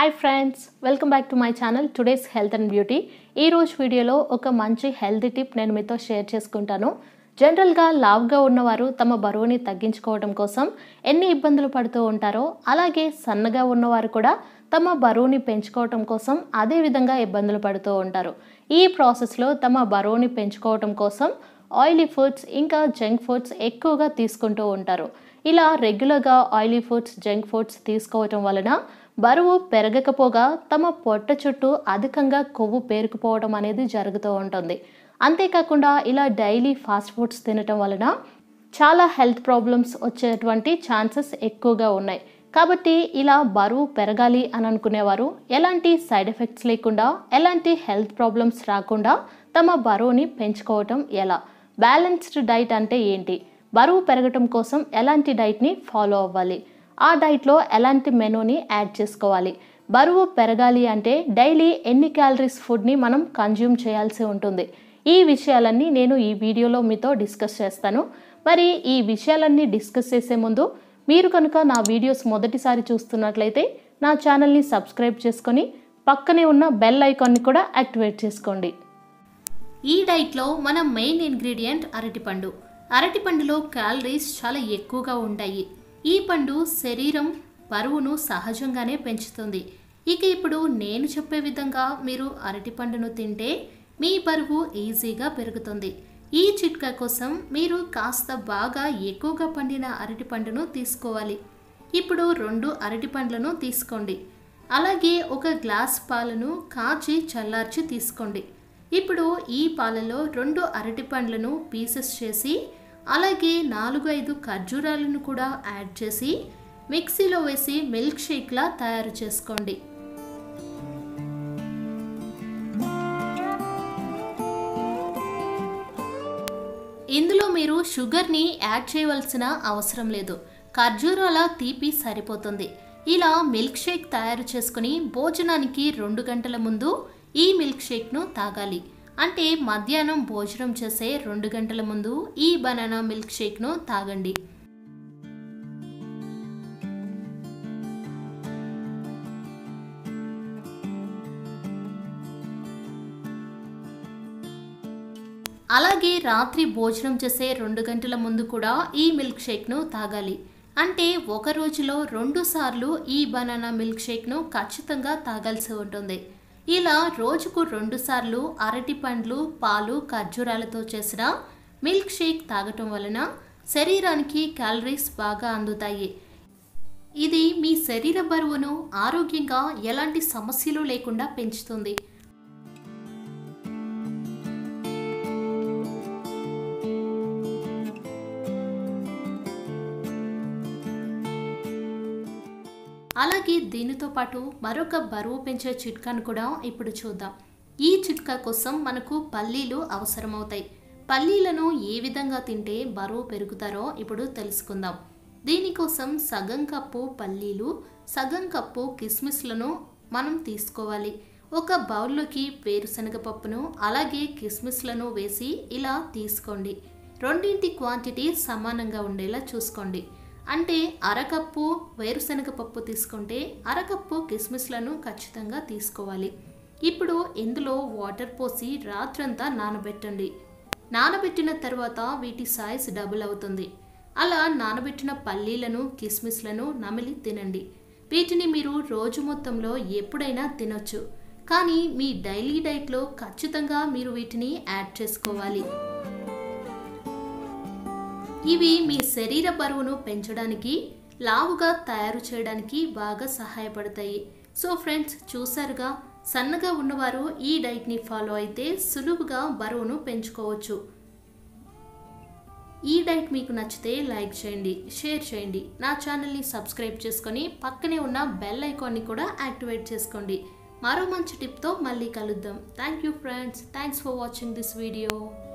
hi friends welcome back to my channel today's health and beauty ఈ రోజు వీడియోలో ఒక మంచి హెల్తీ టిప్ నేను మీతో షేర్ చేసుకుంటాను జనరల్గా లావ్గా ఉన్నవారు తమ బరువుని తగ్గించుకోవడం కోసం ఎన్ని ఇబ్బందులు పడుతూ ఉంటారో అలాగే సన్నగా ఉన్నవారు కూడా తమ బరువుని పెంచుకోవటం కోసం అదే విధంగా ఇబ్బందులు పడుతూ ఉంటారు ఈ ప్రాసెస్లో తమ బరువుని పెంచుకోవటం కోసం ఆయిలీ ఫుడ్స్ ఇంకా జంక్ ఫుడ్స్ ఎక్కువగా తీసుకుంటూ ఉంటారు ఇలా రెగ్యులర్గా ఆయిలీ ఫుడ్స్ జంక్ ఫుడ్స్ తీసుకోవటం వలన బరువు పెరగకపోగా తమ పొట్ట చుట్టూ అధికంగా కొవ్వు పేరుకుపోవడం అనేది జరుగుతూ ఉంటుంది అంతేకాకుండా ఇలా డైలీ ఫాస్ట్ ఫుడ్స్ తినటం వలన చాలా హెల్త్ ప్రాబ్లమ్స్ వచ్చేటువంటి ఛాన్సెస్ ఎక్కువగా ఉన్నాయి కాబట్టి ఇలా బరువు పెరగాలి అని అనుకునేవారు ఎలాంటి సైడ్ ఎఫెక్ట్స్ లేకుండా ఎలాంటి హెల్త్ ప్రాబ్లమ్స్ రాకుండా తమ బరువుని పెంచుకోవటం ఎలా బ్యాలెన్స్డ్ డైట్ అంటే ఏంటి బరువు పెరగటం కోసం ఎలాంటి డైట్ని ఫాలో అవ్వాలి ఆ డైట్లో ఎలాంటి మెనూని యాడ్ చేసుకోవాలి బరువు పెరగాలి అంటే డైలీ ఎన్ని క్యాలరీస్ ఫుడ్ని మనం కన్జ్యూమ్ చేయాల్సి ఉంటుంది ఈ విషయాలన్నీ నేను ఈ వీడియోలో మీతో డిస్కస్ చేస్తాను మరి ఈ విషయాలన్నీ డిస్కస్ చేసే ముందు మీరు కనుక నా వీడియోస్ మొదటిసారి చూస్తున్నట్లయితే నా ఛానల్ని సబ్స్క్రైబ్ చేసుకొని పక్కనే ఉన్న బెల్ ఐకాన్ని కూడా యాక్టివేట్ చేసుకోండి ఈ డైట్లో మన మెయిన్ ఇంగ్రీడియంట్ అరటిపండు అరటిపండులో క్యాలరీస్ చాలా ఎక్కువగా ఉంటాయి ఈ పండు శరీరం బరువును సహజంగానే పెంచుతుంది ఇక ఇప్పుడు నేను చెప్పే విధంగా మీరు అరటిపండును తింటే మీ బరువు ఈజీగా పెరుగుతుంది ఈ చిట్కా కోసం మీరు కాస్త బాగా ఎక్కువగా పండిన అరటిపండును తీసుకోవాలి ఇప్పుడు రెండు అరటిపండ్లను తీసుకోండి అలాగే ఒక గ్లాస్ పాలను కాచి చల్లార్చి తీసుకోండి ఇప్పుడు ఈ పాలలో రెండు అరటిపండ్లను పీసెస్ చేసి అలాగే నాలుగు ఐదు ఖర్జూరాలను కూడా యాడ్ చేసి మిక్సీలో వేసి మిల్క్ షేక్లా తయారు చేసుకోండి ఇందులో మీరు షుగర్ని యాడ్ చేయవలసిన అవసరం లేదు ఖర్జూరాల తీపి సరిపోతుంది ఇలా మిల్క్ షేక్ తయారు చేసుకుని భోజనానికి రెండు గంటల ముందు ఈ మిల్క్ షేక్ను తాగాలి అంటే మధ్యాహ్నం భోజనం చేసే రెండు గంటల ముందు ఈ బనానా మిల్క్ షేక్ను తాగండి అలాగే రాత్రి భోజనం చేసే రెండు గంటల ముందు కూడా ఈ మిల్క్ షేక్ను తాగాలి అంటే ఒక రోజులో రెండు సార్లు ఈ బనానా మిల్క్ షేక్ను ఖచ్చితంగా తాగాల్సి ఉంటుంది ఇలా రోజుకు రెండు సార్లు అరటి పండ్లు పాలు ఖర్జూరాలతో చేసిన మిల్క్ షేక్ తాగటం వలన శరీరానికి క్యాలరీస్ బాగా అందుతాయి ఇది మీ శరీర బరువును ఆరోగ్యంగా ఎలాంటి సమస్యలు లేకుండా పెంచుతుంది అలాగే దీనితో పాటు మరొక బరువు పెంచే చిట్కాను కూడా ఇప్పుడు చూద్దాం ఈ చిట్కా కోసం మనకు పల్లీలు అవసరమవుతాయి పల్లీలను ఏ విధంగా తింటే బరువు పెరుగుతారో ఇప్పుడు తెలుసుకుందాం దీనికోసం సగం కప్పు పల్లీలు సగం కప్పు కిస్మిస్లను మనం తీసుకోవాలి ఒక బౌల్లోకి వేరుశనగ పప్పును అలాగే కిస్మిస్లను వేసి ఇలా తీసుకోండి రెండింటి క్వాంటిటీ సమానంగా ఉండేలా చూసుకోండి అంటే అరకప్పు వేరుశనగ పప్పు తీసుకుంటే అరకప్పు కిస్మిస్లను ఖచ్చితంగా తీసుకోవాలి ఇప్పుడు ఇందులో వాటర్ పోసి రాత్రంతా నానబెట్టండి నానబెట్టిన తర్వాత వీటి సైజ్ డబుల్ అవుతుంది అలా నానబెట్టిన పల్లీలను కిస్మిస్లను నమిలి తినండి వీటిని మీరు రోజు మొత్తంలో ఎప్పుడైనా తినొచ్చు కానీ మీ డైలీ డైట్లో ఖచ్చితంగా మీరు వీటిని యాడ్ చేసుకోవాలి ఇవి మీ శరీర బరువును పెంచడానికి లావుగా తయారు చేయడానికి బాగా సహాయపడతాయి సో ఫ్రెండ్స్ చూసారుగా సన్నగా ఉన్నవారు ఈ డైట్ని ఫాలో అయితే సులువుగా బరువును పెంచుకోవచ్చు ఈ డైట్ మీకు నచ్చితే లైక్ చేయండి షేర్ చేయండి నా ఛానల్ని సబ్స్క్రైబ్ చేసుకొని పక్కనే ఉన్న బెల్ ఐకాన్ని కూడా యాక్టివేట్ చేసుకోండి మరో మంచి టిప్తో మళ్ళీ కలుద్దాం thank you friends thanks for watching this video